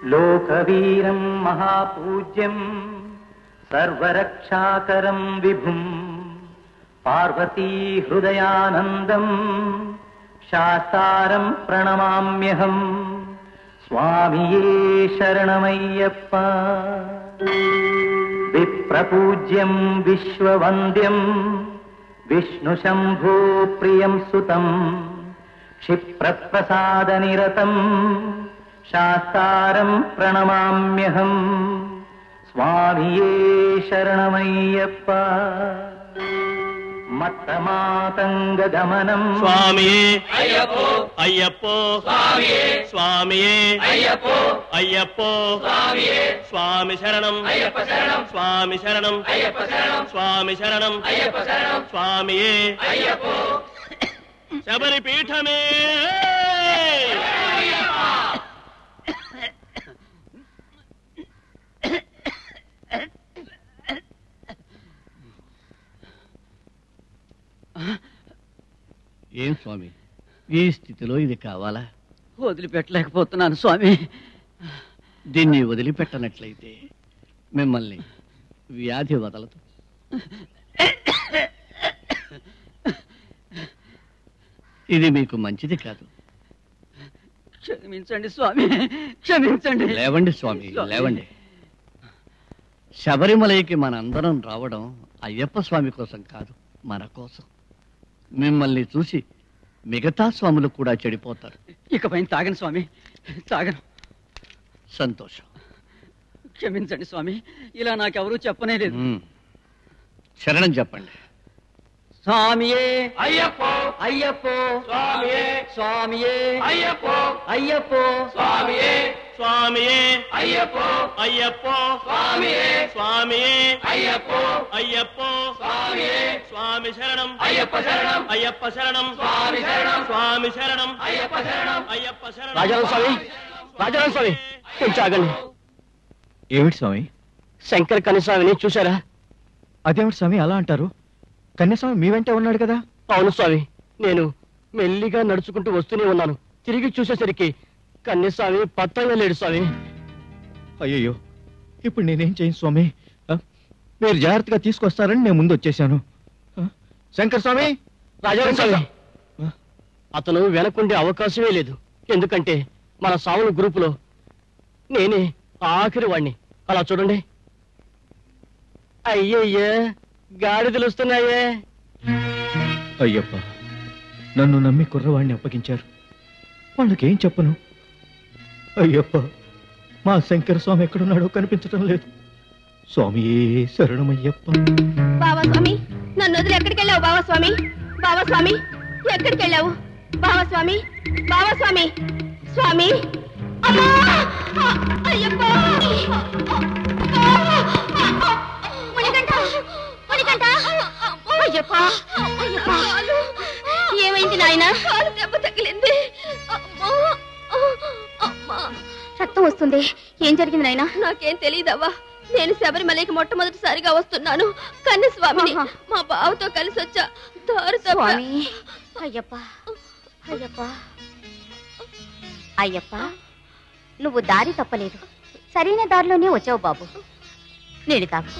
లోకవీరం మహాపూజ్యం సర్వరక్షాకరం విభుం పార్వతీ హృదయానందం శాస్తారం ప్రణమామ్యహం స్వామియే శరణమయ్యప్ప విప్రపూజ్యం విశ్వవంద్యం విష్ణుశంభో ప్రియం సుతం క్షిప్రప్రసాదనిరతం శాస్తారం ప్రణమామ్యహం స్వామియే శరణమయ్యప్ప మత్తమాతంగగమనం స్వామియే అయ్యప్పో అయ్యప్పో స్వామియే స్వామియే అయ్యప్పో అయ్యప్పో స్వామియే స్వామి శరణం అయ్యప్ప శరణం స్వామి శరణం అయ్యప్ప శరణం స్వామి శరణం అయ్యప్ప శరణం స్వామియే అయ్యప్పో శబరి పీఠమే ఏం స్వామి ఈ స్థితిలో ఇది కావాలా వదిలిపెట్టలేకపోతున్నాను స్వామి దీన్ని వదిలిపెట్టనట్లయితే మిమ్మల్ని వ్యాధి వదలదు ఇది మీకు మంచిది కాదు క్షమించండి స్వామి క్షమించండి లేవండి స్వామి లేవండి శబరిమలైకి మనందరం రావడం అయ్యప్ప స్వామి కోసం కాదు మన కోసం మిమ్మల్ని చూసి మిగతా స్వాములు కూడా చెడిపోతారు ఇకపై తాగను స్వామి తాగను సంతోషం క్షమించండి స్వామి ఇలా నాకెవరూ చెప్పనే లేదు ఉమ్. శరణం చెప్పండి స్వామియే అయ్యప్పో అయ్యప్పో స్వామియే స్వామియే అయ్యప్పో అయ్యప్పో స్వామియే స్వామియే అయ్యప్పో అయ్యప్పో స్వామియే స్వామియే అయ్యప్పో అయ్యప్పో స్వామియే స్వామి శరణం అయ్యప్ప శరణం అయ్యప్ప శరణం స్వామి శరణం స్వామి శరణం అయ్యప్ప శరణం అయ్యప్ప శరణం రాజారాం స్వామి రాజారాం స్వామి కొంచెం ఆగండి ఏమిటి స్వామి శంకర్ కనిస్వామిని చూసారా అదేమిటి స్వామి అలా అంటారు కన్యాస్వామి మీ వెంటే ఉన్నాడు కదా అవును స్వామి నేను మెల్లిగా నడుచుకుంటూ వస్తూనే ఉన్నాను తిరిగి చూసేసరికి కన్యస్వామి పత్తంగా లేడు స్వామి అయ్యయ్యో ఇప్పుడు నేనేం చేయను స్వామి ఆ? మీరు జాగ్రత్తగా తీసుకొస్తారని నేను ముందు వచ్చేసాను ఆ? శంకర్ స్వామి రాజారాం స్వామి ఆ? అతను వెనకుండే అవకాశమే లేదు ఎందుకంటే మన సావుల గ్రూపులో నేనే ఆఖరి వాణ్ణి అలా చూడండి అయ్యయ్యా గాడిదలు వస్తున్నాయే అయ్యప్ప నన్ను నమ్మి కుర్రవాడిని అప్పగించారు వాళ్ళకేం చెప్పను అయ్యప్ప మా శంకర స్వామి ఎక్కడున్నాడో కనిపించడం లేదు స్వామియే శరణమయ్యప్ప బావా స్వామి నన్ను వదిలి ఎక్కడికి వెళ్ళావు బావా స్వామి బావా స్వామి ఎక్కడికి వెళ్ళావు బావా స్వామి బావా స్వామి స్వామి అమ్మా! అయ్యప్ప! మణికంఠ! మణికంఠ! అయ్యప్ప! అయ్యప్ప! ఏమైంది నాయన దెబ్బ తగిలింది రక్తం వస్తుంది ఏం జరిగింది నాయన నాకేం తెలియదవ్వా నేను శబరిమలకి మొట్టమొదటిసారిగా వస్తున్నాను కన్య స్వామిని మా బావతో కలిసి వచ్చా దారు స్వామి అయ్యప్ప అయ్యప్ప అయ్యప్ప నువ్వు దారి తప్పలేదు సరైన దారిలోనే వచ్చావు బాబు నీళ్ళు తాగు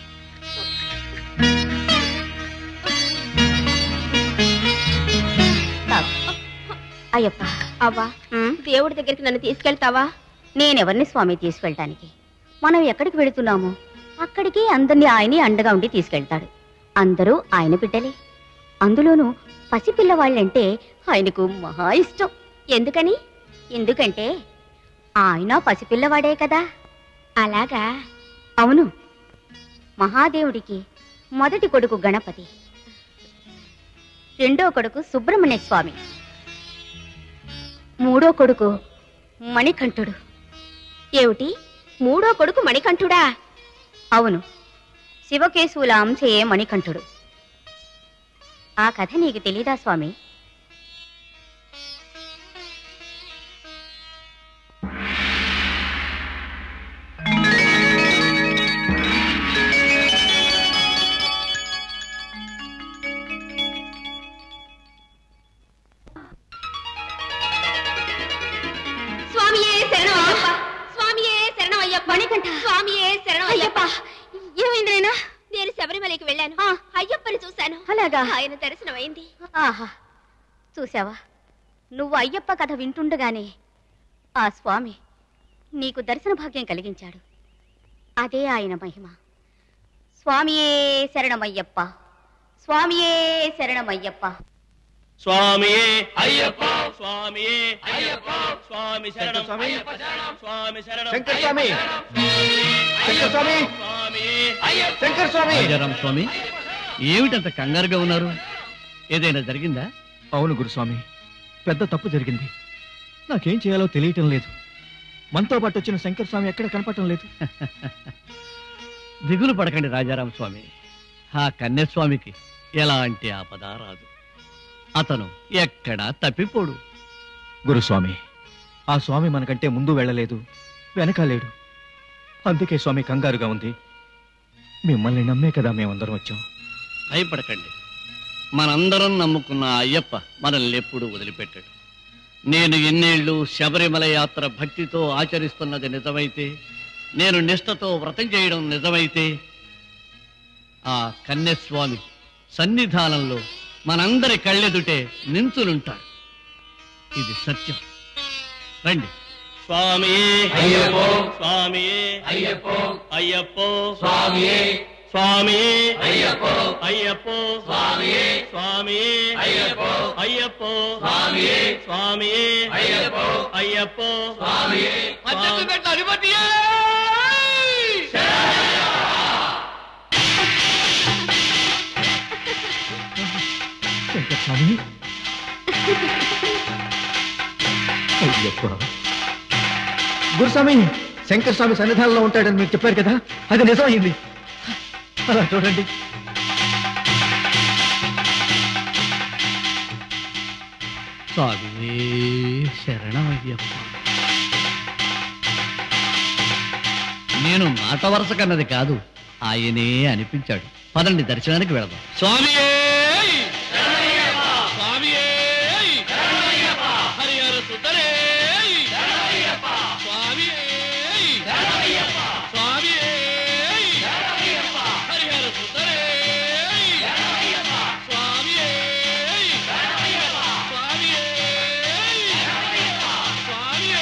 తాగు. అయ్యప్ప అవ్వా దేవుడి దగ్గరికి నన్ను తీసుకెళ్తావా నేనెవరిని స్వామి తీసుకెళ్ళటానికి మనం ఎక్కడికి వెళుతున్నామో అక్కడికి అందరినీ ఆయనే అండగా ఉండి తీసుకెళ్తాడు అందరూ ఆయన బిడ్డలే అందులోనూ పసిపిల్లవాళ్ళంటే ఆయనకు మహా ఇష్టం ఎందుకని ఎందుకంటే ఆయన పసిపిల్లవాడే కదా అలాగా అవును మహాదేవుడికి మొదటి కొడుకు గణపతి రెండో కొడుకు సుబ్రహ్మణ్య స్వామి మూడో కొడుకు మణికంఠుడు ఏమిటి మూడో కొడుకు మణికంఠుడా అవును శివకేశవుల అంశయే మణికంఠుడు ఆ కథ నీకు తెలీదా స్వామి స్వామియే శరణం అయ్యప్ప అయ్యప్ప మణికంఠ స్వామియే శరణం అయ్యప్ప ఏమైంది నాయనా నేను శబరిమలకి వెళ్ళాను అయ్యప్పని చూశాను అలాగా ఆయన దర్శనం అయింది ఆహా చూసావా నువ్వు అయ్యప్ప కథ వింటుండగానే ఆ స్వామి నీకు దర్శన భాగ్యం కలిగించాడు అదే ఆయన మహిమ స్వామియే శరణమయ్యప్ప స్వామియే శరణమయ్యప్ప స్వామియే అయ్యప్ప స్వామియే అయ్యప్ప స్వామి శరణం స్వామి. స్వామి శరణం శంకర్ స్వామి శంకర్ స్వామి స్వామియే శంకర్ స్వామి రాజారాం స్వామి ఏమిటంత కంగారుగా ఉన్నారు ఏదైనా జరిగిందా అవును గురుస్వామి పెద్ద తప్పు జరిగింది నాకేం చేయాలో తెలియటం లేదు మనతో పాటు వచ్చిన శంకర్ స్వామి ఎక్కడ కనపడటం లేదు దిగులు పడకండి రాజారాం స్వామి ఆ కన్యస్వామికి ఎలాంటి ఆపద రాదు అతను ఎక్కడా తప్పిపోడు గురుస్వామి ఆ స్వామి మనకంటే ముందు వెళ్ళలేదు వెనకాలేడు అందుకే స్వామి కంగారుగా ఉంది మిమ్మల్ని నమ్మే కదా మేమందరం వచ్చాం భయపడకండి మనందరం నమ్ముకున్న ఆ అయ్యప్ప మనల్ని ఎప్పుడూ వదిలిపెట్టాడు నేను ఎన్నేళ్లు శబరిమల యాత్ర భక్తితో ఆచరిస్తున్నది నిజమైతే నేను నిష్ఠతో వ్రతం చేయడం నిజమైతే ఆ కన్యస్వామి సన్నిధానంలో మనందరి కళ్ళెదుటే నించునుంటాడు ఇది సత్యం రండి స్వామియే అయ్యప్ప స్వామియే అయ్యప్ప అయ్యప్ప స్వామియే స్వామియే అయ్యప్ప అయ్యప్ప స్వామియే స్వామియే అయ్యప్ప అయ్యప్ప స్వామియే స్వామియే అయ్యప్ప అయ్యప్ప స్వామియే మద్దతు పెట్ట అధిపతియే శంకర్ స్వామి అయ్యప్ప గురుస్వామి శంకర్ స్వామి సన్నిధానంలో ఉంటాడని మీరు చెప్పారు కదా అది నిజమైంది అలా చూడండి స్వామి శరణమయ్యప్ప నేను మాట వరుస కన్నది కాదు ఆయనే అనిపించాడు పదండి దర్శనానికి వెళదాం స్వామియే స్వామియే హరిహర సుతరే స్వామియే స్వామియే హరిహర సుతరే స్వామియే స్వామియే స్వామియే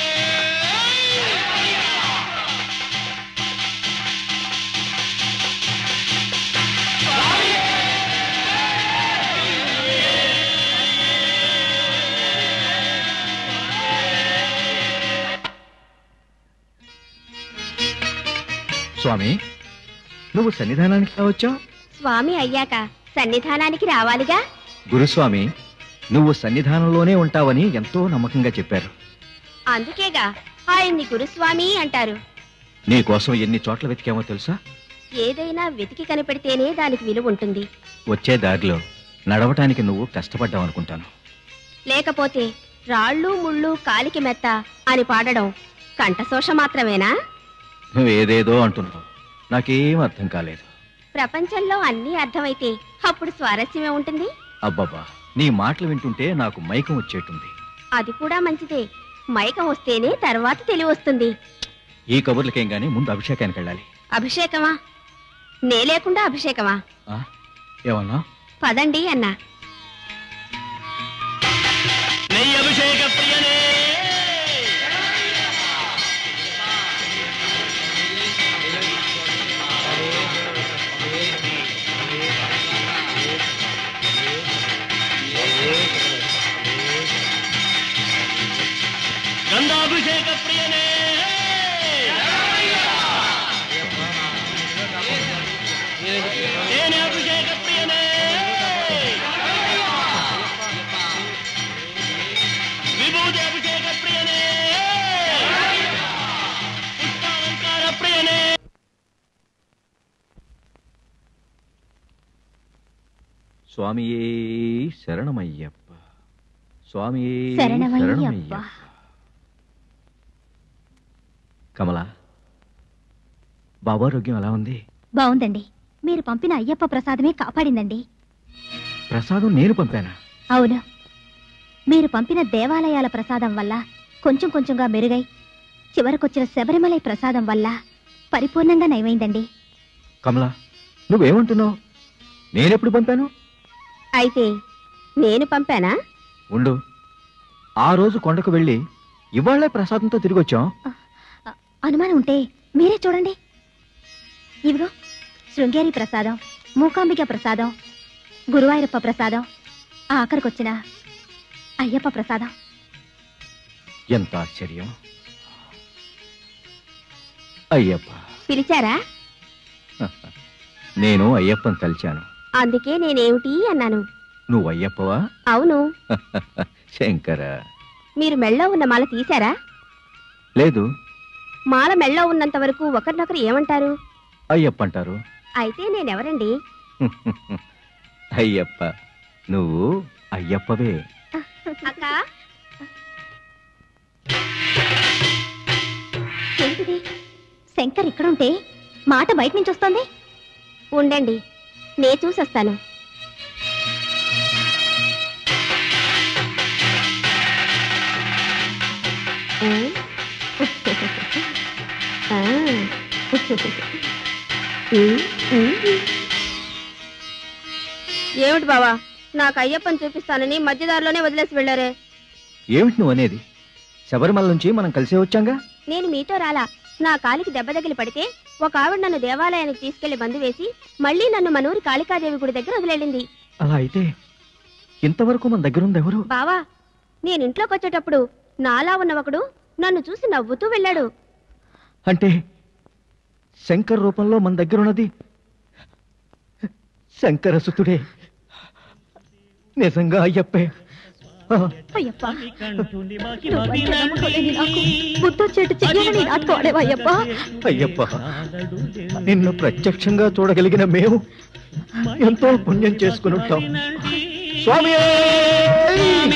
స్వామి నువ్వు సన్నిధానానికి ఎలా వచ్చావు స్వామి అయ్యాక సన్నిధానానికి రావాలిగా గురుస్వామి నువ్వు సన్నిధానంలోనే ఉంటావని ఎంతో నమ్మకంగా చెప్పారు అందుకేగా ఆయన్ని గురుస్వామి అంటారు నీ కోసం ఎన్ని చోట్ల వెతికామో తెలుసా ఏదైనా వెతికి కనిపెడితేనే దానికి విలువ ఉంటుంది వచ్చే దారిలో నడవటానికి నువ్వు కష్టపడ్డావు అనుకుంటాను లేకపోతే రాళ్ళు ముళ్ళు కాలికి మెత్త అని పాడడం కంఠశోష మాత్రమేనా నువ్వు ఏదేదో అంటున్నావు నాకేం అర్థం కాలేదు ప్రపంచంలో అన్నీ అర్థమైతే అప్పుడు స్వారస్యమే ఉంటుంది అబ్బబ్బా నీ మాటలు వింటుంటే నాకు మైకం వచ్చేటుంది అది కూడా మంచిదే మైకం వస్తేనే తర్వాత తెలివి వస్తుంది ఈ కబుర్లకేం గానీ ముందు అభిషేకానికి వెళ్ళాలి అభిషేకమా నే లేకుండా అభిషేకమా ఆ? ఏమన్నా పదండి అన్నా నెయ్యి అభిషేక ప్రియనే గంధాభిషేక ప్రియనే తేనె అభిషేక ప్రియనే విభూతి అభిషేక ప్రియనే పుష్పాలంకార ప్రియనే స్వామియే శరణమయ్యప్ప స్వామియే శరణమయ్యప్ప. కమల బాబారోగ్యం ఎలా ఉంది బాగుందండి మీరు పంపిన అయ్యప్ప ప్రసాదమే కాపాడిందండి ప్రసాదం నేను పంపానా అవును మీరు పంపిన దేవాలయాల ప్రసాదం వల్ల కొంచెం కొంచెంగా మెరుగై చివరకొచ్చిన శబరిమలై ప్రసాదం వల్ల పరిపూర్ణంగా నయమైందండి కమలా నువ్వేమంటున్నావు నేనెప్పుడు పంపాను అయితే నేను పంపానా ఉండు ఆ రోజు కొండకు వెళ్ళి ఇవాళ్లే ప్రసాదంతో తిరిగి వచ్చాం అనుమానం ఉంటే మీరే చూడండి ఇవిగో శృంగేరి ప్రసాదం మూకాంబిక ప్రసాదం గురువాయూరప్ప ప్రసాదం ఆఖరికొచ్చిన అయ్యప్ప ప్రసాదం ఎంత ఆశ్చర్యం అయ్యప్ప పిలిచారా నేను అయ్యప్పని కలిచాను అందుకే నేనేమిటి అన్నాను నువ్వు అయ్యప్పవా అవును శంకర మీరు మెళ్ళో ఉన్న మాల తీశారా లేదు మాల మెళ్ళో ఉన్నంత వరకు ఒకరినొకరు ఏమంటారు అయ్యప్ప అంటారు అయితే నేనెవరండి అయ్యప్ప నువ్వు అయ్యప్పవే అక్క ఏంటిది శంకర్ ఇక్కడుంటే మాట బయట నుంచి వస్తుంది ఉండండి నే చూసొస్తాను ఆ? ఆ. ఉమ్, ఉమ్. ఏమిటి బావా నాకు అయ్యప్పని చూపిస్తానని మధ్యదారిలోనే వదిలేసి వెళ్ళారే ఏమిటి నువ్వు అనేది శబరిమల నుంచి మనం కలిసే వచ్చాంగా నేను మీతో రాలా నా కాలికి దెబ్బ తగిలి పడితే ఒక ఆవిడ నన్ను దేవాలయానికి తీసుకెళ్లి బందు వేసి మళ్ళీ నన్ను మనూరి కాళికాదేవి గుడి దగ్గర వదిలేళ్ళింది అలా అయితే ఇంతవరకు మన దగ్గరుంది ఎవరు బావా నేను ఇంట్లోకి వచ్చేటప్పుడు నాలా ఉన్న ఒకడు నన్ను చూసి నవ్వుతూ వెళ్ళాడు అంటే శంకర్ రూపంలో మన దగ్గరున్నది శంకరసుతుడే నిజంగా అయ్యప్పే ఆ, అయ్యప్ప బుద్ధొచ్చేట్టు చెయ్యాలని నాతో ఆడేవయ్యప్ప అయ్యప్ప నిన్ను ప్రత్యక్షంగా చూడగలిగిన మేము ఎంతో పుణ్యం చేసుకుని ఉంటాం స్వామి